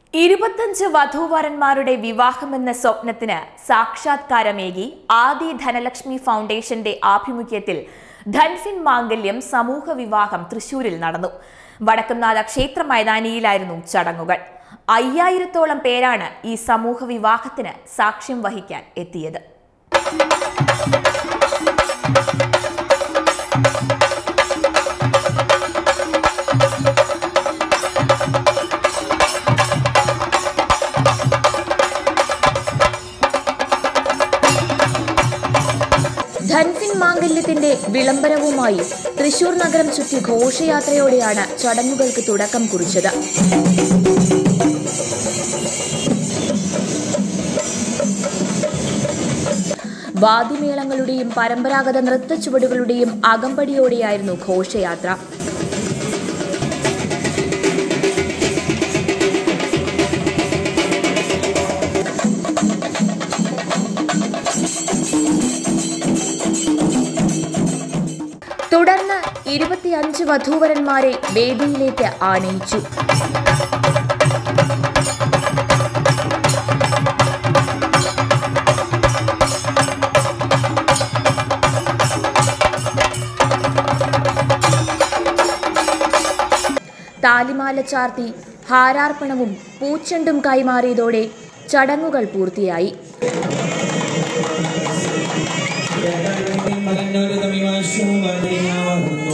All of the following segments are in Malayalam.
ഇരുപത്തഞ്ച് വധൂവരന്മാരുടെ വിവാഹമെന്ന സ്വപ്നത്തിന് സാക്ഷാത്കാരമേകി ആദി ധനലക്ഷ്മി ഫൗണ്ടേഷന്റെ ആഭിമുഖ്യത്തിൽ ധൻഫിൻ മാംഗല്യം സമൂഹ വിവാഹം തൃശൂരിൽ നടന്നു വടക്കുംനാഥ ക്ഷേത്ര മൈതാനിയിലായിരുന്നു ചടങ്ങുകൾ അയ്യായിരത്തോളം പേരാണ് ഈ സമൂഹ വിവാഹത്തിന് സാക്ഷ്യം വഹിക്കാൻ എത്തിയത് ധൻഫിൻ മാംഗല്യത്തിന്റെ വിളംബരവുമായി തൃശൂർ നഗരം ചുറ്റി ഘോഷയാത്രയോടെയാണ് ചടങ്ങുകൾക്ക് തുടക്കം കുറിച്ചത് വാദ്യമേളങ്ങളുടെയും പരമ്പരാഗത നൃത്തച്ചുവടുകളുടെയും അകമ്പടിയോടെയായിരുന്നു ഘോഷയാത്ര തുടർന്ന് ഇരുപത്തിയഞ്ച് വധൂവരന്മാരെ വേദിയിലേക്ക് ആനയിച്ചു താലിമാല ചാർത്തി ഹാരാർപ്പണവും പൂച്ചെണ്ടും കൈമാറിയതോടെ ചടങ്ങുകൾ പൂർത്തിയായി മകന്നൊരു തമിവാശു വർണ്ണയാവുന്നു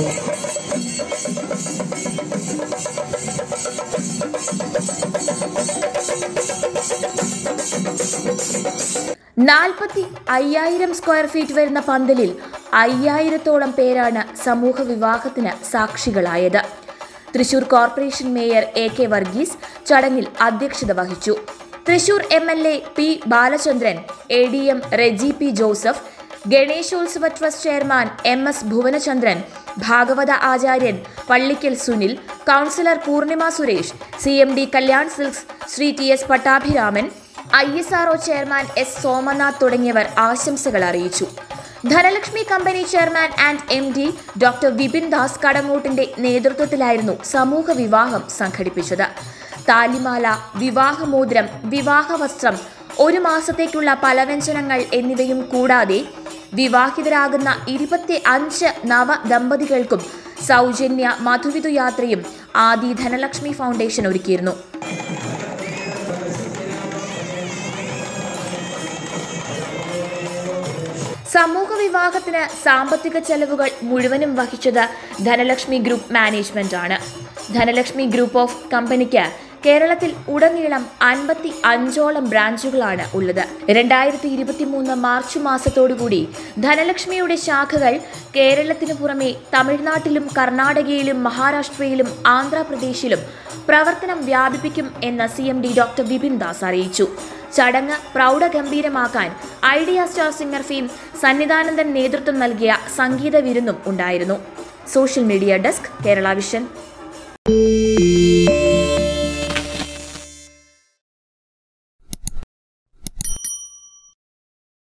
നാൽപ്പത്തി അയ്യായിരം സ്ക്വയർ ഫീറ്റ് വരുന്ന പന്തലിൽ അയ്യായിരത്തോളം പേരാണ് സമൂഹ വിവാഹത്തിന് സാക്ഷികളായത് Thrissur corporation mayor A K Varghese ചടങ്ങിൽ അധ്യക്ഷത വഹിച്ചു Thrissur M L A P Balachandran A D M Reji P Joseph ഗണേശോത്സവ trust chairman M S Bhuvanachandran ഭാഗവത ആചാര്യൻ Pallikkal Sunil councillor Poornima Suresh C M D Kalyan silks Sree T S Pattabhiraman I S R O chairman S Somanath തുടങ്ങിയവർ ആശംസകൾ അറിയിച്ചു Dhanalakshmi company chairman and M D doctor Vipin Das കടങ്ങോട്ടിന്റെ നേതൃത്വത്തിലായിരുന്നു സമൂഹ വിവാഹം സംഘടിപ്പിച്ചത് താലിമാല വിവാഹമോതിരം വിവാഹവസ്ത്രം ഒരു മാസത്തേക്കുള്ള പലവ്യഞ്ജനങ്ങൾ എന്നിവയും കൂടാതെ വിവാഹിതരാകുന്ന ഇരുപത്തി അഞ്ച് നവ ദമ്പതികൾക്കും സൗജന്യ മധുവിധു യാത്രയും ആദി ധനലക്ഷ്മി ഫൗണ്ടേഷൻ ഒരുക്കിയിരുന്നു സമൂഹ വിവാഹത്തിന് സാമ്പത്തിക ചെലവുകൾ മുഴുവനും വഹിച്ചത് ധനലക്ഷ്മി ഗ്രൂപ്പ് മാനേജ്മെന്റ് ആണ് ധനലക്ഷ്മി ഗ്രൂപ്പ് ഓഫ് കമ്പനിക്ക് കേരളത്തിൽ ഉടനീളം അൻപത്തി അഞ്ചോളം ബ്രാഞ്ചുകളാണ് ഉള്ളത് രണ്ടായിരത്തി ഇരുപത്തി മൂന്ന് മാർച്ച് മാസത്തോടുകൂടി ധനലക്ഷ്മിയുടെ ശാഖകൾ കേരളത്തിനു പുറമെ തമിഴ്നാട്ടിലും കർണാടകയിലും മഹാരാഷ്ട്രയിലും ആന്ധ്രാപ്രദേശിലും പ്രവർത്തനം വ്യാപിപ്പിക്കും എന്ന് C M D doctor Vipin Das അറിയിച്ചു ചടങ്ങ് പ്രൗഢഗംഭീരമാക്കാൻ ഐഡിയ സ്റ്റാർ സിംഗർ ഫീം സന്നിധാനന്ദൻ നേതൃത്വം നൽകിയ സംഗീത വിരുന്നും ഉണ്ടായിരുന്നു social media desk Kerala vision